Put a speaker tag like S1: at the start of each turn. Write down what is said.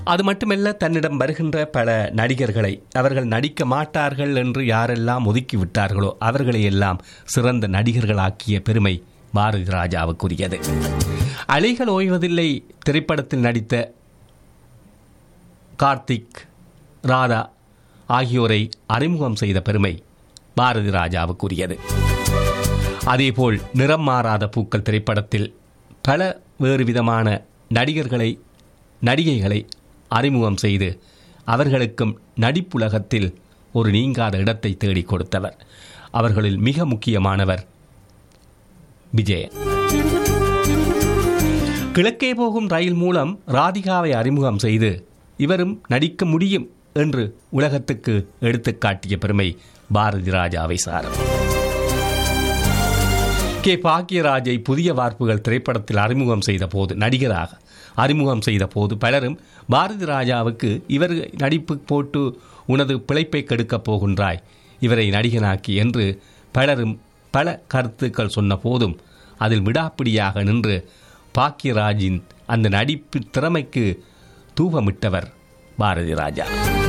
S1: அது மட்டுமல்ல தன்னிடம் வருகின்ற பல நடிகர்களை அவர்கள் நடிக்க மாட்டார்கள் என்று யாரெல்லாம் ஒதுக்கி விட்டார்களோ அவர்களை எல்லாம் சிறந்த நடிகர்களாக்கிய பெருமை பாரதி ராஜாவுக்குரியது அலைகள் ஓய்வதில்லை திரைப்படத்தில் நடித்த கார்த்திக் ராதா ஆகியோரை அறிமுகம் செய்த பெருமை பாரதி ராஜாவுக்குரியது அதேபோல் நிறம் மாறாத பூக்கள் திரைப்படத்தில் பல வேறு விதமான நடிகர்களை நடிகைகளை அறிமுகம் செய்து அவர்களுக்கும் நடிப்புலகத்தில் ஒரு நீங்காத இடத்தை தேடிக் கொடுத்தவர் அவர்களில் மிக முக்கியமானவர் விஜயன் கிழக்கே போகும் ரயில் மூலம் ராதிகாவை அறிமுகம் செய்து இவரும் நடிக்க முடியும் என்று உலகத்துக்கு எடுத்துக்காட்டிய பெருமை பாரதி ராஜாவை சாரும் கே பாக்கியராஜை புதிய வார்ப்புகள் திரைப்படத்தில் அறிமுகம் செய்த போது நடிகராக அறிமுகம் செய்த போது பலரும் பாரதி ராஜாவுக்கு இவர் நடிப்பு போட்டு உனது பிழைப்பை கெடுக்கப் போகின்றாய் இவரை நடிகனாக்கி என்று பலரும் பல கருத்துக்கள் சொன்ன போதும் அதில் விடாப்பிடியாக நின்று பாக்கியராஜின் அந்த நடிப்பு திறமைக்கு தூவமிட்டவர் பாரதி ராஜா